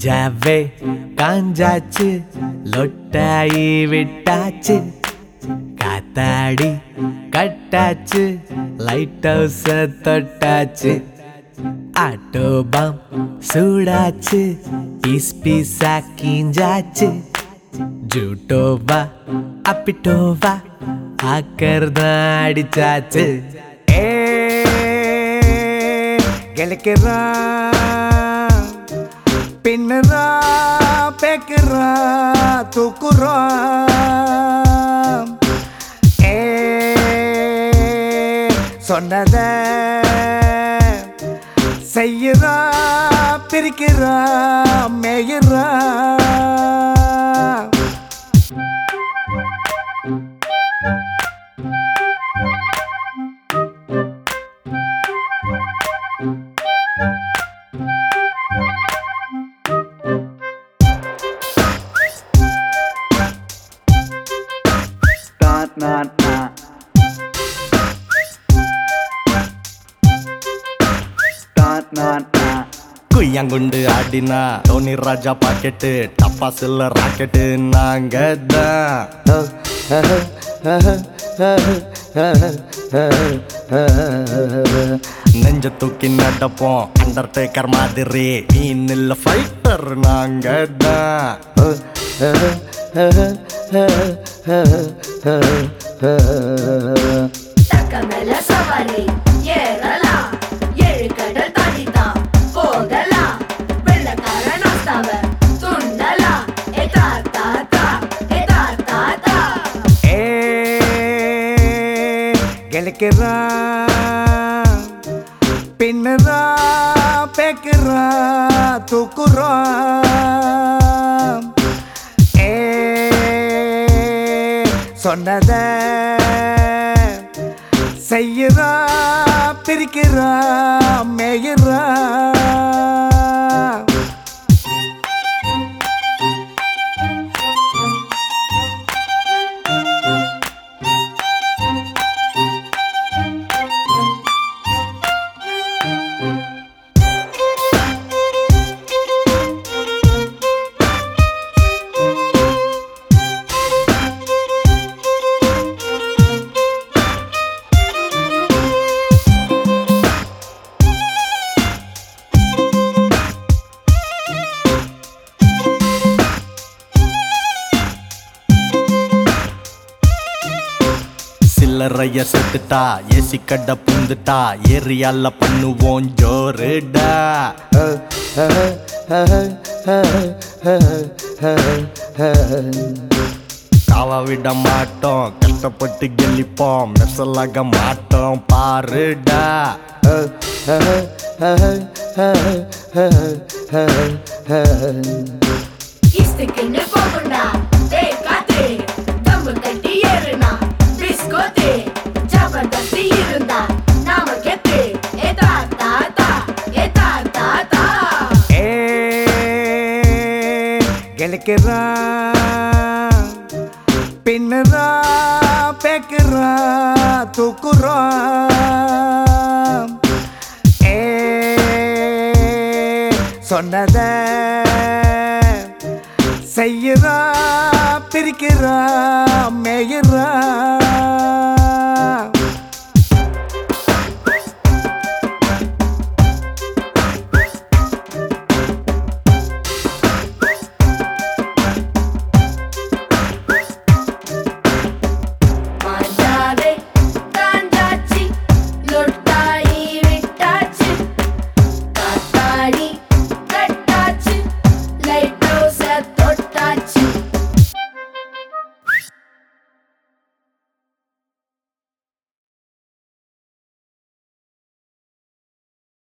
கஞ்சாவே காஞ்சாச்சு லொட்டாயி விட்டாச்சு காத்தாடி கட்டாச்சு லைட் ஹவுஸ தொட்டாச்சு ஆட்டோ பாம் சூடாச்சு பீஸ் பீஸா கீஞ்சாச்சு ஜூட்டோவா அப்பிட்டோவா ஆக்கர்தான் அடிச்சாச்சு ஏ கிழக்கிறான் பின்னுறா பேக்குறா தூக்குறா ஏ சொன்னத செய்யுறா பிரிக்கிறா மேயுறா na na na na na na குய்யாங்குண்டு ஆடினா டோனி ராஜா பாக்கெட்டு டப்பா சில்ல ராக்கெட்டு நாங்க தான் நெஞ்ச தூக்கி நடப்போம் அண்டர்டேக்கர் மாதிரி மீன் ஃபைட்டர் நாங்க தான் தக்க மேல சவாரி ஏறலாம் ஏழு கடல் தாண்டிதான் போகலாம் வெள்ளக்கார நாஸ்தாவ துண்டலாம் ஏ தாத்தா தா ஏ தாத்தா தா ஏ கிழக்கிறான் பின்னுறா பேக்குறா தூக்குறா ஏ சொன்னத செய்யுறா பிரிக்கிறா மேயுறா சில்லறைய செத்துட்டா ஏசி கடை புந்துட்டா ஏரியால பண்ணுவோம் ஜோருடா காவ விட மாட்டோம் கஷ்டப்பட்டு கெளிப்போம் மெசலாக மாட்டோம் பாருடா இஸ்துக்குன்னு போகுண்டா டேய் காத்து தம்பு கட்டி ஏறுனா பிஸ்கோத்து ஜபர்தஸ்தி இருந்தா நாம கெத்து ஏ தாத்தா தா ஏ தாத்தா தா ஏ கிழக்கிறான் பின்னுறா பேக்குறா தூக்குறா ஏ சொன்னத செய்யுறா பிரிக்கிறா